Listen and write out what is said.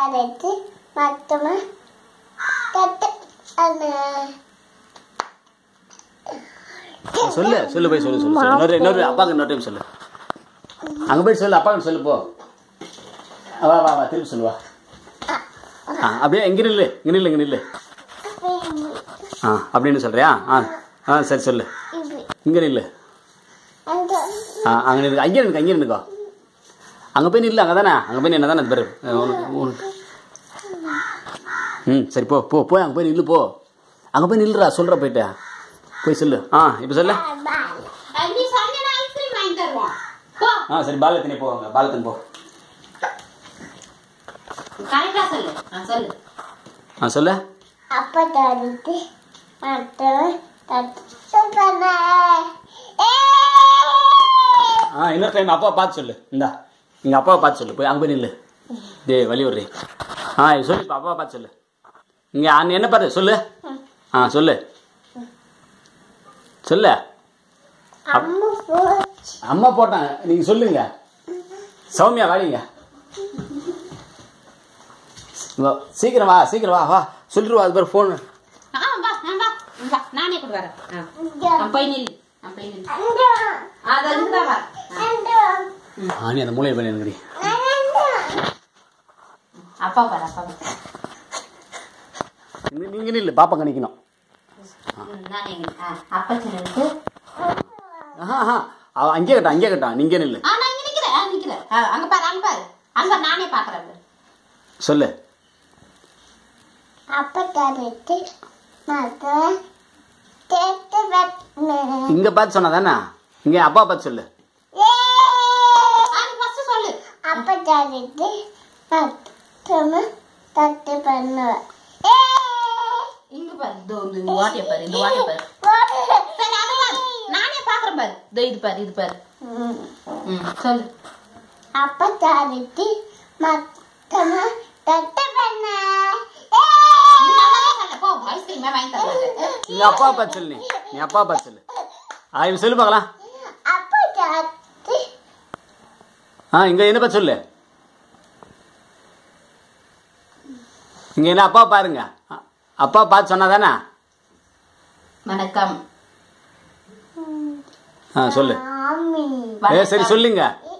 அப்பத்தாருக்கு மொத்தமா தட்டு அந்த சொல்லு சொல்லு போய் சொல்லு சொல்லு சொல்லு இன்னொரு இன்னொரு அப்பாவுக்கு இன்னொரு டைம் சொல்லு அங்கே போய் சொல்லு அப்பாவுக்கு சொல்லு போ வா வா வா திருப்பி சொல்லு வா ஆ அப்படியே இங்கே நில்லு இங்கே நில்லு இங்கே நில்லு ஆ அப்படின்னு சொல்றியா ஆ ஆ சரி சொல்லு இப்படி இங்கே நில்லு அந்த ஆ அங்கே நில்லு அங்கே நிற்கு அங்கே நின்றுக்கோ அங்கே போய் நில்லு அங்கே தானே அங்கே போய் நின்று தானே பேர் உனக்கு உனக்கு ம் சரி போ போ போய் அங்கே போய் நில்லு போ அங்கே போய் நில்லுடா சொல்கிற போயிட்டு போய் சொல்லு ஆ இப்போ சொல்லு பால் நீ சொன்னா ஐஸ்கிரீம் வாங்கி தருவோம் போ ஆ சரி பாலத்தினே போ அங்கே பாலத்தின் போ கரெக்டா சொல்லு ஆ சொல்லு ஆ சொல்லு அப்பத்தாருக்கு மொத்தமா தட்டு பண்ண ஆ இன்னொரு டைம் அப்பா பார்த்து சொல்லு இந்தா எங்கள் அப்பாவை பார்த்து சொல்லு போய் அங்கே போய் நில்லு டேய் வழி விட்றி ஆ இது சொல்லு இப்போ அப்பாவை பார்த்து சொல்லு இங்கே அண்ணன் என்ன பாரு சொல்லு ஆ சொல்லு சொல்லு அம்மா போச்சு அம்மா போட்டாங்க நீங்கள் சொல்லுங்க சௌமியா வாடிங்க வா, சீக்கிரம் வா சீக்கிரம் வா வா சொல்லிட்டு வா அது பேர் ஃபோன் ஆ வா ஆ, வா வா நானே கூட வரேன் ஆ இங்க நான் போய் நில்லு நான் போய் நில்லு அங்க அது அதுதான் வா அங்க ஆ நீ அந்த மூலையை பண்ணி எனக்கு அங்க அப்பா பாரு அப்பா பாரு நீங்கள் நில்லு பாப்பா கணிக்கணும் ம், நானே நில்லு. ஆ அப்பா சொல்லிட்டு ஆஹா ஆஹா அவ அங்கேயே கட்டான் அங்கேயே கட்டான் நீங்கள் நில்லு ஆ நான் இங்க நிக்கிறேன் ஆ நிக்கிறேன் ஆ, அங்க பாரு அங்க பாரு அங்க பாரு, நானே பாக்குறேன் பாரு. சொல்லு அப்பத்தாருக்கு மொத்தமா தட்டு பண்ண இங்கே பார்த்து சொன்னா தானே இங்கே அப்பா பார்த்து சொல்லு ஆ, நீ first சொல்லு அப்பத்தாருக்கு மொத்தமா தட்டு பண்ண இங்க பாரு இதோ இந்த இந்த வாட்டிய பாரு இந்த வாட்டிய பாரு சரி அதெல்லாம் நானே பாக்குறேன் பாரு இதோ இது பாரு இது பாரு ம் சொல்லு அப்பத்தாருக்கு மொத்தமா தட்டு பண்ண நீ நல்லாவே சொல்லு போ ஐஸ்கிரீமே வாங்கி தரேன் நீ அப்பா பார்த்து சொல்லு நீ நீ அப்பா பார்த்து சொல்லு ஆ இவன் சொல்லு பார்க்கலாம் அப்பத்தாருக்கு ஆ இங்கே என்ன பார்த்து சொல்லு இங்கே என்ன அப்பா பாருங்க அ- அப்பா பார்த்து சொன்னா தானே வணக்கம் ஆ சொல்லு ஆமி ஏ சரி சொல்லுங்க ஏ